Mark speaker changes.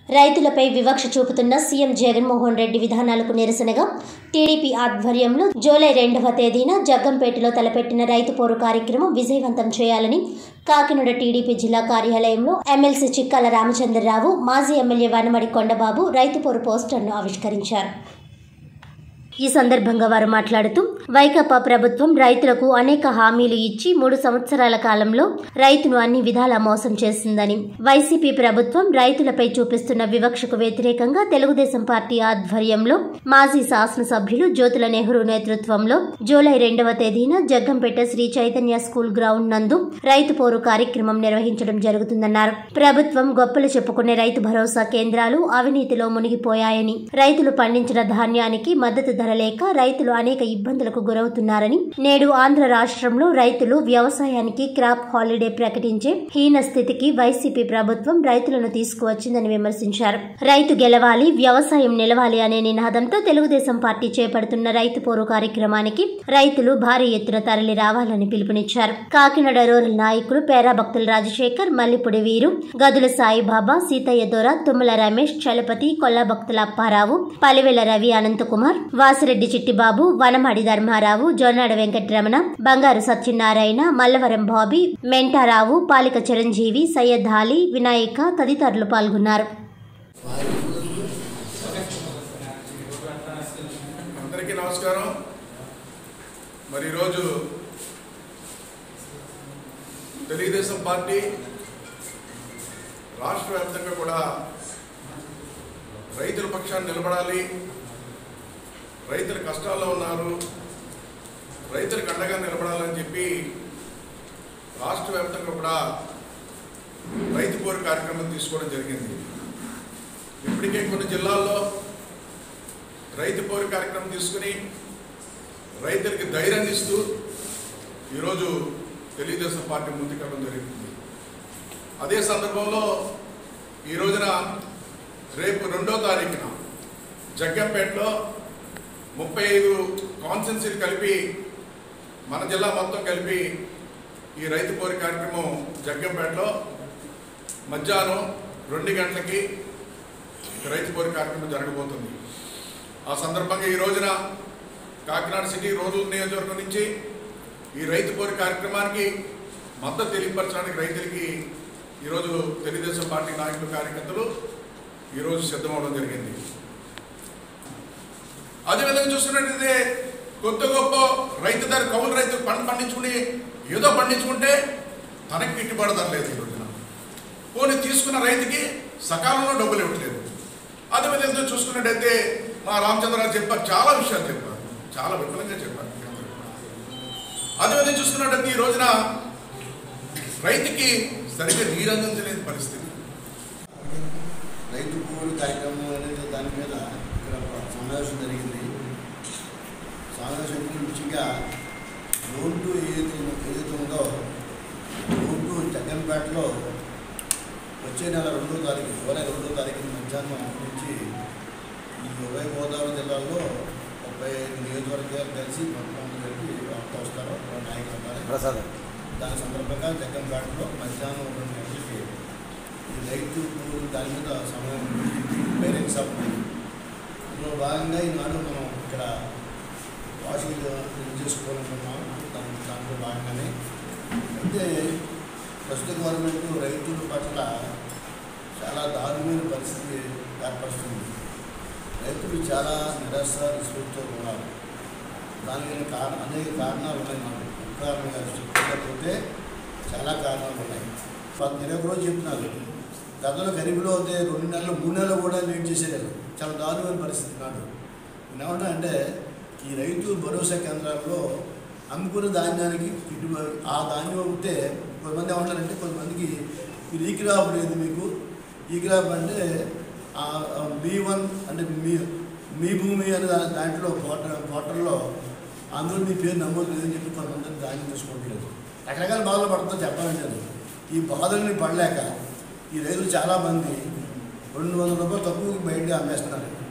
Speaker 1: రైతులపై వివక్ష చూపుతున్న సీఎం జగన్మోహన్ రెడ్డి విధానాలకు నిరసనగా టీడీపీ ఆధ్వర్యంలో జూలై రెండవ తేదీన జగ్గంపేటలో తలపెట్టిన రైతు పోరు కార్యక్రమం విజయవంతం చేయాలని కాకినాడ టీడీపీ జిల్లా కార్యాలయంలో ఎమ్మెల్సీ చిక్కాల రామచంద్రరావు మాజీ ఎమ్మెల్యే వనమడి కొండబాబు రైతు పోరు పోస్టర్ను ఆవిష్కరించారు ఈ సందర్భంగా వారు మాట్లాడుతూ వైకాపా ప్రభుత్వం రైతులకు అనేక హామీలు ఇచ్చి మూడు సంవత్సరాల కాలంలో రైతును అన్ని విధాలా మోసం చేసిందని వైసీపీ ప్రభుత్వం రైతులపై చూపిస్తున్న వివక్షకు వ్యతిరేకంగా తెలుగుదేశం పార్టీ ఆధ్వర్యంలో మాజీ శాసనసభ్యులు జ్యోతుల నెహ్రూ నేతృత్వంలో జూలై రెండవ తేదీన జగ్గంపేట శ్రీ చైతన్య స్కూల్ గ్రౌండ్ నందు రైతు పోరు కార్యక్రమం నిర్వహించడం జరుగుతుందన్నారు ప్రభుత్వం గొప్పలు చెప్పుకునే రైతు భరోసా కేంద్రాలు అవినీతిలో మునిగిపోయాయని రైతులు పండించిన ధాన్యానికి మద్దతు ధర లేక రైతులు అనేక ఇబ్బందులకు గురవుతున్నారని నేడు ఆంధ్ర రాష్ట్రంలో రైతులు వ్యవసాయానికి క్రాప్ హాలిడే ప్రకటించే హీన స్థితికి వైసీపీ ప్రభుత్వం రైతులను తీసుకువచ్చిందని విమర్శించారు రైతు గెలవాలి వ్యవసాయం నిలవాలి అనే నినాదంతో తెలుగుదేశం పార్టీ చేపడుతున్న రైతు పోరు కార్యక్రమానికి రైతులు భారీ ఎత్తున తరలి రావాలని పిలుపునిచ్చారు కాకినాడ రూరల్ నాయకులు పేరా భక్తుల రాజశేఖర్ మల్లిపుడి వీరు గదుల సాయిబాబా సీతయ్య దొర తుమ్మల రమేష్ చలపతి కొల్లా భక్తుల అప్పారావు పలివెల రవి అనంతకుమార్ వాసిరెడ్డి చిట్టిబాబు వనమాడి ధర్మారావు జొన్నాడ వెంకటరమణ బంగారు సత్యనారాయణ మల్లవరం బాబీ మెంటారావు పాలిక చిరంజీవి సయ్యద్ అలీ వినాయక తదితరులు పాల్గొన్నారు
Speaker 2: అందరికీ నమస్కారం మరి ఈరోజు తెలుగుదేశం పార్టీ రాష్ట్ర వ్యాప్తంగా కూడా రైతుల పక్షాన్ని నిలబడాలి రైతులు కష్టాల్లో ఉన్నారు రైతులకు అండగా నిలబడాలని చెప్పి రాష్ట్ర వ్యాప్తంగా కూడా రైతు పోరు కార్యక్రమం తీసుకోవడం జరిగింది ఇప్పటికే కొన్ని జిల్లాల్లో రైతు పోరు కార్యక్రమం తీసుకుని రైతులకి ధైర్యాన్ని ఇస్తూ ఈరోజు తెలుగుదేశం పార్టీ ముందుకెళ్ళడం జరుగుతుంది అదే సందర్భంలో ఈ రోజున రేపు రెండో తారీఖున జగ్గంపేటలో ముప్పై ఐదు కాన్సెన్సీలు కలిపి మన జిల్లా మొత్తం కలిపి ఈ రైతు పోరు కార్యక్రమం జగ్గంపేటలో మధ్యాహ్నం రెండు గంటలకి రైతు పోరు కార్యక్రమం జరగబోతుంది ఆ సందర్భంగా ఈ రోజున కాకినాడ సిటీ రూరల్ నియోజకవర్గం నుంచి ఈ రైతు పోరు కార్యక్రమానికి మద్దతు తెలియపరచడానికి రైతులకి ఈరోజు తెలుగుదేశం పార్టీ నాయకులు కార్యకర్తలు ఈరోజు సిద్ధమవడం జరిగింది అదేవిధంగా చూసుకున్నట్లయితే కొత్త గొప్ప రైతు ధర కౌలు రైతు పంట పండించుకుని ఏదో పండించుకుంటే తనకి గిట్టుబాటు ధర లేదు ఈ రోజున పోనీ తీసుకున్న రైతుకి సకాలంలో డబ్బులు ఇవ్వట్లేదు అదేవిధంగా చూసుకున్నట్టయితే మా రామచంద్రరావు చెప్పారు చాలా విషయాలు చెప్పారు చాలా విఫలంగా చెప్పారు అదేవిధంగా చూసుకున్నట్టయితే ఈ రోజున రైతుకి సరిగ్గా నీరు అందించలేని పరిస్థితి
Speaker 3: రైతు పువ్వులు కార్యక్రమం అనేది దాని మీద ఇక్కడ ఒక సమావేశం జరిగింది సమావేశం ముఖ్యంగా రోడ్ టు ఏదైతే ఏదైతే ఉందో రోడ్ టు జగ్గంపేటలో వచ్చే నెల రెండో తారీఖు జూలై రెండో తారీఖు మధ్యాహ్నం నుంచి ఈ ఉభయ గోదావరి జిల్లాలో ముప్పై ఐదు నియోజకవర్గాలు కలిసి మొత్తం కలిపి వార్త వస్తారు వాళ్ళ నాయకులు ఉన్నారు.
Speaker 4: ప్రసాదం
Speaker 3: దాని సందర్భంగా జగ్గంపేటలో మధ్యాహ్నం రెండు గంటలకి ఈ రైతు పువ్వులు దాని మీద సమయం పేరెంట్స్ ఆఫ్ అందులో భాగంగా ఈనాడు మనం ఇక్కడ వాషింగ్ చేసుకోవాలనుకున్నాం దాని దాంట్లో భాగంగానే అయితే ప్రస్తుత గవర్నమెంట్ రైతుల పట్ల చాలా దారుణమైన పరిస్థితి ఏర్పరుస్తుంది రైతులు చాలా నిరాశ నిస్పృతితో ఉన్నారు దానికి కారణం అనేక కారణాలు ఉన్నాయి నాకు ఒక కారణంగా చెప్పుకోకపోతే చాలా కారణాలు ఉన్నాయి వాళ్ళు ఇరవై రోజు చెప్తున్నారు గతంలో గరీబులో అయితే రెండు నెలలు మూడు నెలలు కూడా వెయిట్ చేసేవారు చాలా దారుణమైన పరిస్థితి నాడు ఏమన్నా అంటే ఈ రైతు భరోసా కేంద్రాల్లో అమ్ముకున్న ధాన్యానికి గిట్టుబాటు ఆ ధాన్యం ఉంటే కొంతమంది ఏమంటారంటే కొంతమందికి మీరు ఈ క్రాప్ లేదు మీకు ఈ క్రాప్ అంటే బీ వన్ అంటే మీ మీ భూమి అనే దా- దాంట్లో పోర్టల్ పోర్టల్లో అందులో మీ పేరు నమోదు లేదని చెప్పి కొంతమంది ధాన్యం తీసుకోవట్లేదు రకరకాల బాధలు పడుతుందో చెప్పాలంటే అది. ఈ బాధల్ని పడలేక ఈ రైతులు చాలామంది రెండు వందల రూపాయలు తక్కువ బయట అమ్మేస్తున్నారు